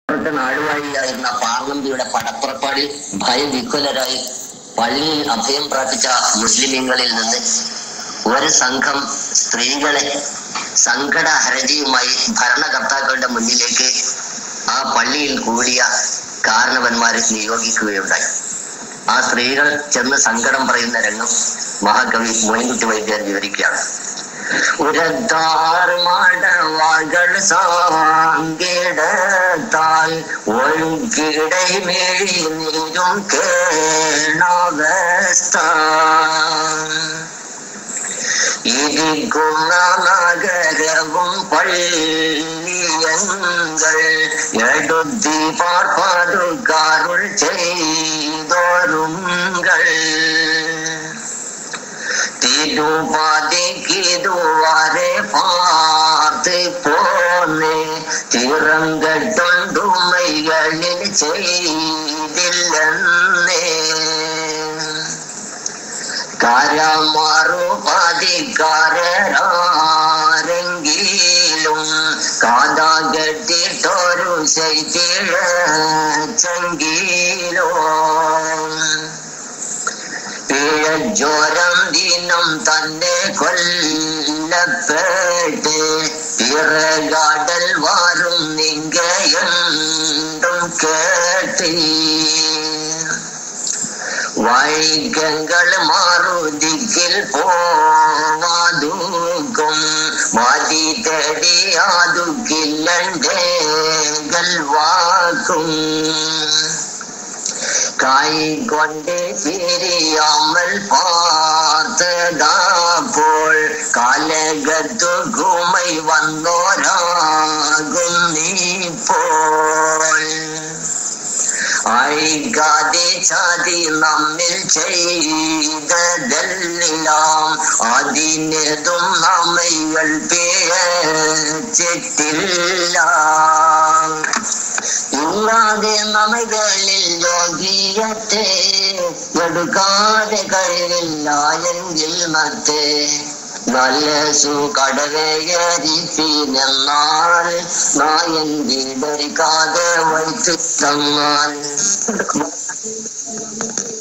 ഇവിടുത്തെ നാടുവാഴിയായിരുന്ന പാർലമ്പിയുടെ പടപ്പുറപ്പാടിൽ ഭയവിഹ്വലരായി പള്ളിയിൽ അഭയം പ്രാപിച്ച മുസ്ലിമീങ്ങളിൽ നിന്ന് ഒരു സംഘം സ്ത്രീകളെ സങ്കട ഹരജിയുമായി ഭരണകർത്താക്കളുടെ മുന്നിലേക്ക് ആ പള്ളിയിൽ കൂടിയ കാരണവന്മാരെ നിയോഗിക്കുകയുണ്ടായി ആ സ്ത്രീകൾ ചെന്ന് സങ്കടം പറയുന്ന രംഗം മഹാകവി മോയിൻകുട്ടി വൈദ്യർ വിവരിക്കുകയാണ് ഉരത്താർ മടവാകൾ സാങ്കിടത്താൽ ഒഴുകിടை മേഴി നീരും കേണവസ്ഥ ഇരിക്കുന്ന നഗരവും പള്ളിയങ്ങൾ എടുത്തി പാർപ്പാടുകാരുൾ ചെയ്തോരുങ്ങൾ തിരുപാതിക്കിതുവരെ പാർത്ത് പോന്ന് തിറങ്കട്ടുണ്ടുമൈകളിൽ ചെയ്തില്ലെന്നേ കരമറുപതിക്കാരെങ്കിലും കാതാകെട്ടിട്ടൊരു ശൈത്തിഴച്ചെങ്കിലോ പിഴജ്വരം ദിനം തന്നെ കൊല്ലപ്പെട്ട് പിറകാടൽ വാരും നിങ്കയുണ്ടും കേട്ടി വൈകങ്ങൾ മാറുതിക്കിൽ പോവാതുക്കും മതി തടിയാതുക്കില്ലണ്ടേകൾ വാക്കും കൈ കൊണ്ട് പിരിയാമൽ പാർത്തതാപ്പോൾ കാലകത്തു കുമൈ വന്നോരാകും നീപ്പോൾ അഴികാതെ ചതി നമ്മിൽ ചെയ്തതെല്ലാം അതിനതും നമ്മകൾ പിഴച്ചിട്ടില്ല ഇല്ലാതെ നമ്മകളിൽ യോഗീയത്തെ എടുക്കാതെ കഴിവില്ല എങ്കിൽ മറ്റേ നല്ല സുകടവേയരിപ്പിനെന്നാൽ നായൻ വീടരിക്കാതെ വൈത്തു തന്നാൽ